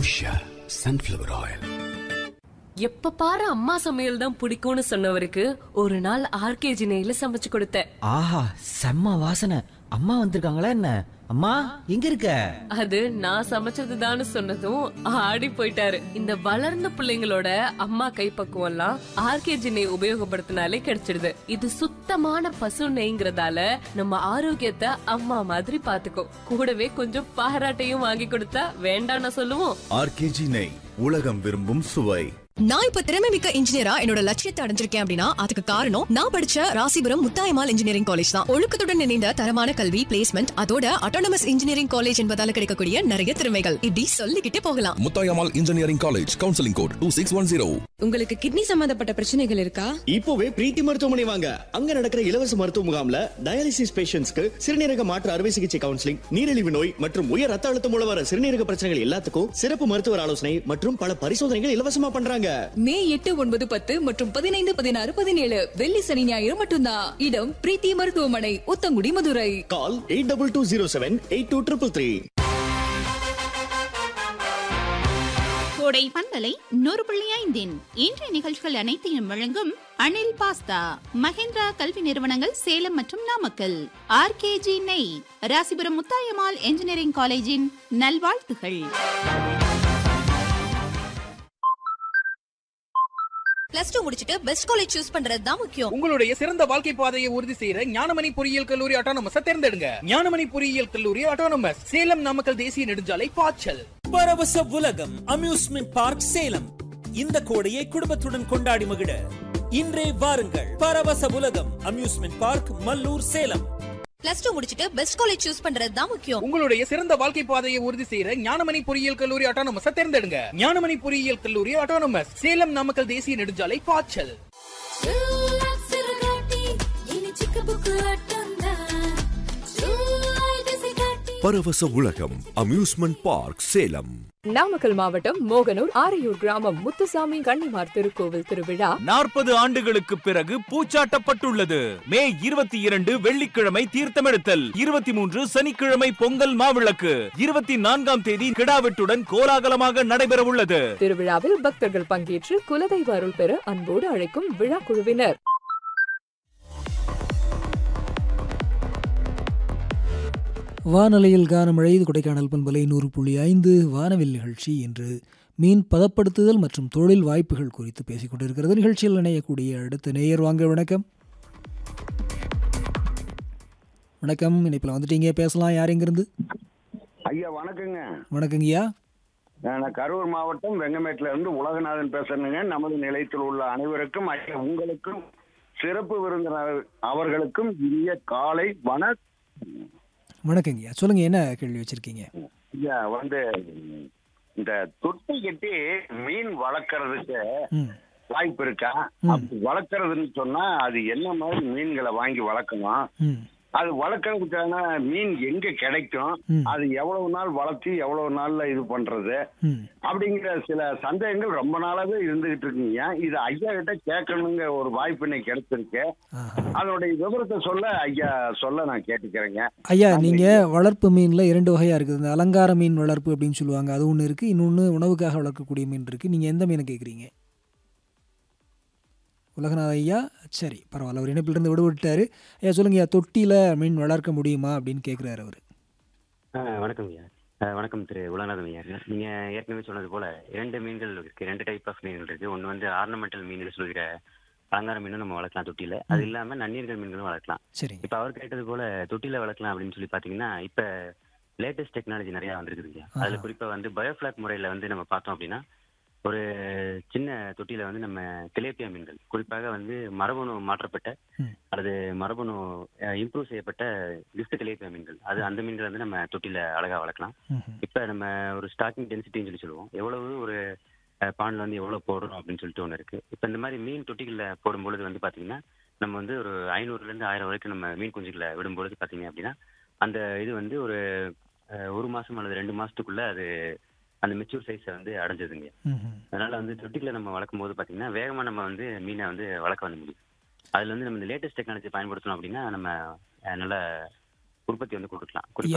Usha sunflower oil எப்ப பாரு அம்மா சமையல் தான் பிடிக்கும்னு சொன்னவருக்கு ஒரு நாள் ஆர்கேஜி நெய்ல சமைச்சு கொடுத்தேன் ஆஹா செம்ம வாசனை அம்மா வந்திருக்காங்களா என்ன அம்மா எங்க இருக்க அது நான் சமைச்சதுதான்னு சொன்னதும் ஆடி போயிட்டாரு இந்த வளர்ந்த பிள்ளைங்களோட அம்மா கைப்பக்குவம் எல்லாம் ஆர்கேஜி நெய் உபயோகப்படுத்தினாலே கிடைச்சிடுது இது சுத்தமான பசு நெய்ங்கிறதால நம்ம ஆரோக்கியத்தை அம்மா மாதிரி பாத்துக்கோ கூடவே கொஞ்சம் பாராட்டையும் வாங்கி கொடுத்தா வேண்டாம்னு சொல்லுவோம் ஆர்கேஜி நெய் உலகம் விரும்பும் சுவை நான் இப்ப திறமை மிக்க இன்ஜினியரா என்னோட லட்சியத்தை அடைஞ்சிருக்கேன் அப்படின்னா அதுக்கு காரணம் நான் படிச்ச ராசிபுரம் முத்தாயமால் இன்ஜினியரிங் காலேஜ் தான் ஒழுக்கத்துடன் இணைந்த தரமான கல்வி பிளேஸ்மெண்ட் அதோட அட்டானமஸ் இன்ஜினியரிங் காலேஜ் என்பதால கிடைக்கக்கூடிய நிறைய திறமைகள் இப்படி சொல்லிக்கிட்டே போகலாம் Muthayammal engineering college counselling code two six one zero உங்களுக்கு கிட்னி சம்பந்தப்பட்ட பிரச்சனைகள் இருக்கா இப்போவே பிரீத்தி மருத்துவமனை வாங்க அங்க நடக்கிற இலவச மருத்துவ முகாம்ல டயாலிசிஸ் பேஷண்ட்ஸ்க்கு சிறுநீரக மாற்று அறுவை சிகிச்சை கவுன்சிலிங் நீரிழிவு நோய் மற்றும் உயர் ரத்த அழுத்தம் மூலம் வர சிறுநீரக பிரச்சனைகள் எல்லாத்துக்கும் சிறப்பு மருத்துவர் ஆலோசனை மற்றும் பல பரிசோதனைகள் இலவசமா பண்றாங்க மே எட்டு ஒன்பது பத்து மற்றும் பதினைந்து பதினாறு பதினேழு வெள்ளி சனி ஞாயிறு மட்டும்தான் இடம் பிரீத்தி மருத்துவமனை Uthangudi Madurai call eight double two zero seven eight two triple three Kodai பண்பலை நூறு புள்ளி ஐந்தின் இன்றைய நிகழ்ச்சிகள் அனைத்தையும் வழங்கும் அனில் பாஸ்தா மகேந்திரா கல்வி நிறுவனங்கள் சேலம் மற்றும் நாமக்கல் ஆர்கேஜி நெய் ராசிபுரம் முத்தாயம்மாள் என்ஜினியரிங் காலேஜின் நல்வாழ்த்துகள் பிளஸ் டூ முடிச்சிட்டு பெஸ்ட் காலேஜ் சூஸ் பண்றது தான் முக்கியம் உங்களுடைய சிறந்த வாழ்க்கை பாதையை உறுதி செய்யற ஞானமணி பொறியியல் கல்லூரி ஆட்டோனமஸ் தேர்ந்தெடுங்க ஞானமணி பொறியியல் கல்லூரி ஆட்டோனமஸ் சேலம் நாமக்கல் தேசிய நெடுஞ்சாலை பாய்ச்சல் பரவச உலகம் அம்யூஸ்மெண்ட் பார்க் சேலம் இந்த கோடையை குடும்பத்துடன் கொண்டாடி மகிழ இன்றே வாருங்கள் பரவச உலகம் amusement park Mallur Salem plus two முடிச்சிட்டு பெஸ்ட் காலேஜ் சூஸ் பண்றது தான் முக்கியம் உங்களுடைய சிறந்த வாழ்க்கை பாதையை உறுதி செய்யற ஞானமணி பொறியியல் கல்லூரி ஆட்டோனமஸ் தேர்ந்தெடுங்க ஞானமணி பொறியியல் கல்லூரி ஆட்டோனமஸ் சேலம் நாமக்கல் தேசிய நெடுஞ்சாலை பாய்ச்சல் பரவச உலகம் அம்யூஸ்மெண்ட் பார்க் சேலம் நாமக்கல் மாவட்டம் மோகனூர் ஆரையூர் கிராமம் முத்துசாமி கன்னிமார் திருக்கோவில் திருவிழா நாற்பது ஆண்டுகளுக்கு பிறகு பூச்சாட்டப்பட்டுள்ளது மே இருபத்தி இரண்டு வெள்ளிக்கிழமை தீர்த்தமெடுத்தல் இருபத்தி மூன்று சனிக்கிழமை பொங்கல் மாவிளக்கு இருபத்தி நான்காம் தேதி கிடாவெட்டுடன் கோலாகலமாக நடைபெறவுள்ளது திருவிழாவில் பக்தர்கள் பங்கேற்று குலதெய்வ அருள் பெற அன்போடு அழைக்கும் விழா குழுவினர் வானலையில் கானமழை இது கொடைக்கானல் பண்பலை நூறு புள்ளி ஐந்து வானவில் நிகழ்ச்சி இன்று மீன் பதப்படுத்துதல் மற்றும் தொழில் வாய்ப்புகள் குறித்து பேசிக் கொண்டிருக்கிறது நிகழ்ச்சியில் இணையக்கூடிய அடுத்த நேயர் வாங்க வணக்கம் வணக்கம் இணைப்பில் வந்துட்டீங்க பேசலாம் யார் எங்கிருந்து ஐயா வணக்கங்க வணக்கங்கய்யா நான் கரூர் மாவட்டம் வெங்கமேட்டில இருந்து உலகநாதன் பேசுறேங்க நமது நிலையத்தில் உள்ள அனைவருக்கும் ஐயா உங்களுக்கும் சிறப்பு விருந்தினர் அவர்களுக்கும் இனிய காலை வண வணக்கங்கய்யா சொல்லுங்க என்ன கேள்வி வச்சிருக்கீங்க ஐயா வந்து இந்த தொட்டி கட்டி மீன் வளர்க்கறதுக்கு ம் வாய்ப்பு இருக்கா அப்படி வளர்க்கறதுன்னு சொன்னா அது என்ன மாதிரி மீன்களை வாங்கி வளர்க்கணும் ம் அது வளர்க்கறதுக்கான மீன் எங்க கிடைக்கும் ம். அது எவ்வளவு நாள் வளர்த்தி எவ்வளவு நாள்ல இது பண்றது ம் அப்படிங்கிற சில சந்தேகங்கள் ரொம்ப நாளாவே இருந்துகிட்டு இருக்குங்க இது ஐயா கிட்ட கேட்கணுங்க ஒரு வாய்ப்பு இன்னைக்கு கிடைச்சிருக்கு ஆஹா. அதனுடைய விவரத்தை சொல்ல ஐயா சொல்ல நான் கேட்டுக்கிறேங்க ஐயா நீங்கள் வளர்ப்பு மீனில் இரண்டு வகையாக இருக்குது இந்த அலங்கார மீன் வளர்ப்பு அப்படின்னு சொல்லுவாங்க அது ஒன்று இருக்குது இன்னொன்று உணவுக்காக வளர்க்கக்கூடிய மீன் இருக்குது நீங்கள் எந்த மீனை கேட்குறீங்க உலகநாத ஐயா சரி பரவாயில்ல அவர் இணைப்பிலிருந்து விடுபட்டாரு ஐயா சொல்லுங்க ஐயா தொட்டியில் மீன் வளர்க்க முடியுமா அப்படின்னு கேட்குறாரு அவர் வணக்கம் ஐயா அஹ் வணக்கம் திரு உலகநாதன் ஐயா நீங்க ஏற்கனவே சொன்னது போல இரண்டு மீன்கள் இருக்கு ரெண்டு டைப் ஆஃப் மீன்கள் இருக்கு ஒன்று வந்து ஆர்னமெண்டல் மீன்கள் சொல்கிற அலங்கார மீனும் நம்ம வளர்க்கலாம் தொட்டியில அது இல்லாம நன்னீர்கள் மீன்களும் வளர்க்கலாம் சரிங்க இப்ப அவர் கேட்டது போல தொட்டியில வளர்க்கலாம் அப்படின்னு சொல்லி பாத்தீங்கன்னா இப்ப லேட்டஸ்ட் டெக்னாலஜி நிறைய வந்திருக்குதுங்க அதுல குறிப்பா வந்து பயோஃபிளாக் முறையில வந்து நம்ம பார்த்தோம் அப்படின்னா ஒரு சின்ன தொட்டியில வந்து நம்ம திலேப்பியா மீன்கள் குறிப்பாக வந்து மரபணு மாற்றப்பட்ட ம். அல்லது மரபணு இம்ப்ரூவ் செய்யப்பட்ட கிஃப்ட் திலேப்பியா மீன்கள் அது அந்த மீன்கள் வந்து நம்ம தொட்டியில அழகா வளர்க்கலாம் ம்ஹும். இப்ப நம்ம ஒரு ஸ்டார்டிங் டென்சிட்டின்னு சொல்லி சொல்லுவோம் எவ்வளவு ஒரு பாண்டில் வந்து எவ்வளவு போடுறோம் அப்படின்னு சொல்லிட்டு ஒன்று இருக்கு இப்ப இந்த மாதிரி மீன் தொட்டிகளில் போடும்பொழுது வந்து பாத்தீங்கன்னா நம்ம வந்து ஒரு ஐநூறுல இருந்து ஆயிரம் வரைக்கும் நம்ம மீன் குஞ்சுகளை விடும்பொழுது பாத்தீங்க அப்படின்னா அந்த இது வந்து ஒரு அஹ், ஒரு மாசம் அல்லது ரெண்டு மாசத்துக்குள்ள அது அந்த மெச்சூர் சைஸை வந்து அடைஞ்சதுங்க ம்ஹும். அதனால வந்து தொட்டிகளை நம்ம வளர்க்கும் போது பாத்தீங்கன்னா வேகமா நம்ம வந்து மீனை வந்து வளர்க்க வந்து முடியும் அதுல வந்து நம்ம இந்த லேட்டஸ்ட் டெக்னாலஜி பயன்படுத்தணும் அப்படின்னா நம்ம அஹ், நல்ல உற்பத்தி வந்து கொடுக்கலாம் குறிப்பா